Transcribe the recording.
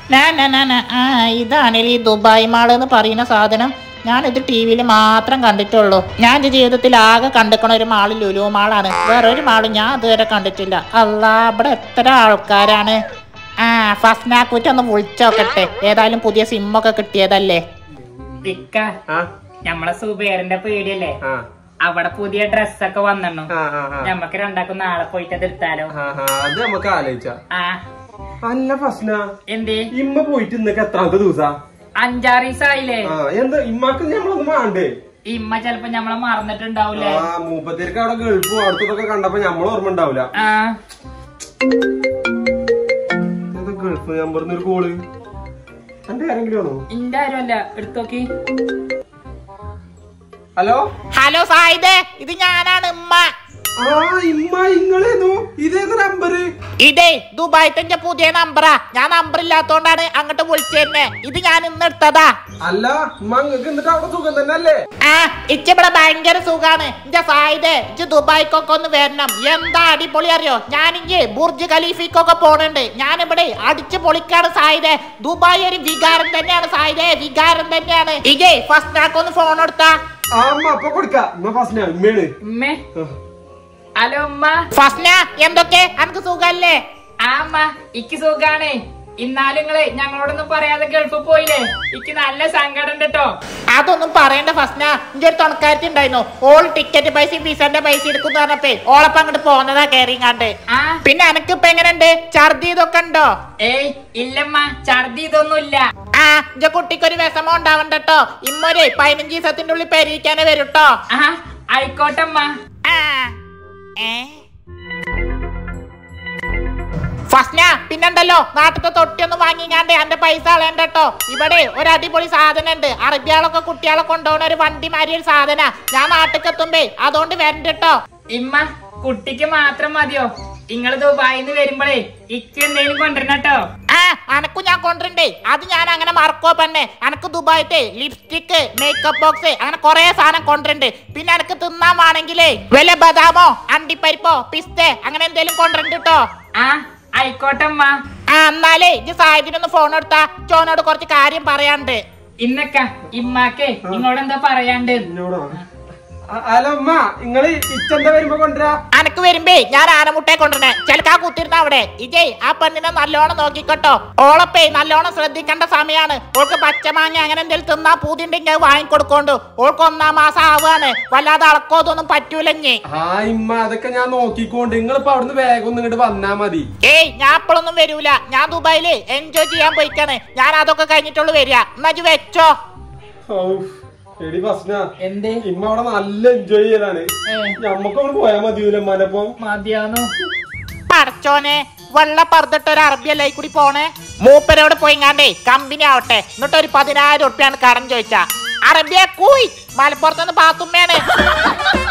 നാ, നാ, നാ, നാ. ആ ഇതാണല്ലേ ഈ ദുബായ് മാൾ എന്ന് പറയുന്ന സാധനം ഞാനിത് ടി വിയിൽ മാത്രം കണ്ടിട്ടുള്ളൂ ഞാൻ എൻ്റെ ജീവിതത്തിൽ ആകെ കണ്ടിക്കണ ഒരു മാള് ലുലു മാളാണ് വേറൊരു മാള് ഞാൻ ഇതുവരെ കണ്ടിട്ടില്ല അല്ലാ ഇവിടെ എത്ര ആൾക്കാരാണ് ആ ഫസ്നാക്കുറ്റി ഒന്ന് വിളിച്ചോക്കട്ടെ ഏതായാലും പുതിയ സിമ്മൊക്കെ കിട്ടിയതല്ലേ ഇക്ക ആ നമ്മളെ സുബേറിന്റെ പീടിയല്ലേ ആ അവിടെ പുതിയ ഡ്രസ്സൊക്കെ വന്നു ആ ആ ആ നമ്മക്ക് രണ്ടാക്കും നാളെ പോയിട്ട് അത് എടുത്താലോ ആ, ആ, അത് നമുക്ക് ആലോചിച്ച ആ അല്ല ഫസ്ന എന്തേ ഇമ്മ പോയിട്ട് ഇന്നൊക്കെ എത്രാമത്തെ ദിവസാ അഞ്ചാറ് ദിവസമായില്ലേ ആ എന്താ ഇമ്മക്ക് നമ്മളൊന്നും വേണ്ടേ ഇമ്മ ചെലപ്പോ നമ്മളെ മറന്നിട്ടുണ്ടാവൂലേ ആ മൂപ്പത്തിരിക്ക് അവിടെ ഗൾഫും അടുത്തതൊക്കെ കണ്ടപ്പോ നമ്മൾ ഓർമ്മ ഉണ്ടാവില്ല ആ ഏതാ ഗൾഫ് നമ്പറിന്ന് ഒരു കോള് എന്റെ ആരെങ്കിലും ആണോ ഇന്റെ ആരുമല്ല എടുത്തോക്കി ഹലോ ഹലോ സായിദേ ഇത് ഞാനാണ് ഉമ്മ ആ ഇമ്മ ഇങ്ങളേന്നു ഇതേത് നമ്പറ് ഇതേ ദുബായത്തെ പുതിയ നമ്പറാ ഞാൻ നമ്പർ ഇല്ലാത്തോണ്ടാണ് അങ്ങോട്ട് വിളിച്ചെന്നെ ഇത് ഞാൻ ഇന്ന് എടുത്തതാ അല്ല ഇമ്മ ഇങ്ങക്ക് എന്നിട്ട് അവിടെ സുഖം തന്നെ അല്ലേ ആ ഇച്ചിവിടെ ഭയങ്കര സുഖാണ് ഇന്റെ സായിദേ ഇജ്ജ് ദുബായിക്കൊക്കെ ഒന്ന് വരണം എന്താ അടിപൊളി അറിയോ ഞാനിങ്ങ് ബുർജ് ഖലീഫിക്കൊക്കെ പോണുണ്ട് ഞാനിവിടെ അടിച്ചു പൊളിക്കാണ് സായിദേ ദുബായ് ഒരു വികാരം തന്നെയാണ് സായിദേ വികാരം തന്നെയാണ് ഇജേ ഫസ്റ്റ് ഒന്ന് ഫോൺ എടുത്താ ആ അമ്മ അപ്പൊ കൊടുക്ക ഇമ്മ ഫസ്ന ഇമ്മയാണ് ഉമ്മേ ആ. ഹലോ ഉമ്മ ഫസ്ന എന്തൊക്കെ അനക്ക് സുഖല്ലേ ആ അമ്മ ഇക്ക് സുഖാണ് ഇന്നാലും നിങ്ങള് ഞങ്ങളോടൊന്നും പറയാതെ ഗൾഫിൽ പോയില്ലേ ഇക്ക് നല്ല സങ്കടം ഉണ്ട് കേട്ടോ അതൊന്നും പറയണ്ട ഫസ്ന ഇന്റെ ഒരു തുണക്കാരത്തി ഉണ്ടായിരുന്നു ഓൾ ടിക്കറ്റ് പൈസ വിസന്റെ പൈസ എടുക്കുന്ന പറഞ്ഞപ്പേ ഓളപ്പം അങ്ങോട്ട് പോന്നതാ കയറിങ്ങാണ്ട് ആ പിന്നെ അനക്കിപ്പോ എങ്ങനെയുണ്ട് ഛർദി ഇതൊക്കെ ഉണ്ടോ ഏയ് ഇല്ലമ്മ ഛർദി ഇതൊന്നുമില്ല ആ ഇന്റെ കുട്ടിക്ക് ഒരു വിഷമം ഉണ്ടാവണ്ടട്ടോ ഇമ്മൊരു പതിനഞ്ച് ദിവസത്തിന്റെ ഉള്ളിൽ പെരിയിക്കാനേ വരൂട്ടോ ആ ആയിക്കോട്ടമ്മ ആ ഏ ഫസ്ന പിന്നെണ്ടല്ലോ നാട്ടിലത്തെ തൊട്ടിയൊന്നും വാങ്ങിങ്ങാണ്ട് എന്റെ പൈസ കളയണ്ടട്ടോ ഇവിടെ ഒരു അടിപൊളി സാധനം ഉണ്ട് അറബിയാളൊക്കെ കുട്ടികളെ കൊണ്ടുപോകുന്ന ഒരു വണ്ടി മാതിരി ഒരു സാധന ഞാൻ നാട്ടിൽ എത്തുമ്പേ അതുകൊണ്ട് വരണ്ടട്ടോ ഇമ്മ കുട്ടിക്ക് മാത്രം മതിയോ ഇങ്ങള് ദുബായിന്ന് വരുമ്പോഴേ ഇക്ക് എന്തെങ്കിലും കൊണ്ടുവരണം കേട്ടോ ആ അനക്കും ഞാൻ കൊണ്ടുണ്ടേ അത് ഞാൻ അങ്ങനെ മറക്കോ പെണ്ണെ അനക്ക് ദുബായിത്തെ ലിപ്സ്റ്റിക്ക് മേക്കപ്പ് ബോക്സ് അങ്ങനെ കൊറേ സാധനം കൊണ്ടുണ്ട് പിന്നെ അനക്ക് തിന്നാൻ വേണമെങ്കിലേ വല്ല ബദാമോ അണ്ടിപ്പരിപ്പോ പിസ്തേ അങ്ങനെ എന്തേലും കൊണ്ടുണ്ട് കേട്ടോ ആ ആയിക്കോട്ടമ്മ ആ എന്നാലേ ഇത് സാഹിബിനൊന്ന് ഫോൺ എടുത്താ ചോനോട് കുറച്ച് കാര്യം പറയാണ്ട് ഇന്നക്ക ഇമ്മാക്കേ നിങ്ങളോട് എന്താ പറയാണ്ട് എന്നോടോ അ- അല്ല ഉമ്മ ഇങ്ങള് ഇച്ചെന്താ വരുമ്പോ കൊണ്ടുവരാ അനക്ക് വരുമ്പേ ഞാൻ ആനമുട്ടയെ കൊണ്ടുവരണേ ചിലക്കാ കുത്തിരുന്ന അവിടെ ഇജയ് ആ പെണ്ണിനെ നല്ലോണം നോക്കിക്കോട്ടോ ഓളപ്പേ നല്ലോണം ശ്രദ്ധിക്കേണ്ട സമയാണ് ഓൾക്ക് പച്ചമാങ്ങ അങ്ങനെ എന്തെങ്കിലും തിന്നാ പൂതിണ്ടെങ്കിൽ അത് വാങ്ങിക്കൊടുക്കോണ്ട് ഓൾക്ക് ഒന്നാം മാസം ആവാണ് വല്ലാതെ അളക്കോതൊന്നും പറ്റൂലഞ്ഞേ ആ ഇമ്മ അതൊക്കെ ഞാൻ നോക്കിക്കൊണ്ട് നിങ്ങളിപ്പോ അവിടുന്ന് വേഗം ഒന്ന് ഇങ്ങോട്ട് വന്നാ മതി ഏയ് ഞാൻ ഇപ്പോഴൊന്നും വരൂല ഞാൻ ദുബായില് എൻജോയ് ചെയ്യാൻ പോയിക്കാണ് ഞാൻ അതൊക്കെ കഴിഞ്ഞിട്ടുള്ളൂ വരിക എന്നാ ഇജ്ജ് വെച്ചോ ഔ, എടി ഫസ്ന എന്തേ ഇമ്മ അവിടെ നല്ല എൻജോയ് ചെയ്യലാണ് ഏ, ഞമ്മക്ക് അവിടെ പോയാ മതിയൂല മനപ്പം മതിയാന്നു പടച്ചോനെ വെള്ള പറന്നിട്ട് ഒരു അറബിയല്ലേ ഈ കൂടി പോണേ മൂപ്പരോട് പോയിങ്ങാണ്ടേ കമ്പനി ആവട്ടെ എന്നിട്ട് ഒരു പതിനായിരം ഉറുപ്പ്യാണ് കടം ചോദിച്ചാ അറബിയ കൂയി മലപ്പുറത്തുനിന്ന് പാത്തുമ്മയാണ്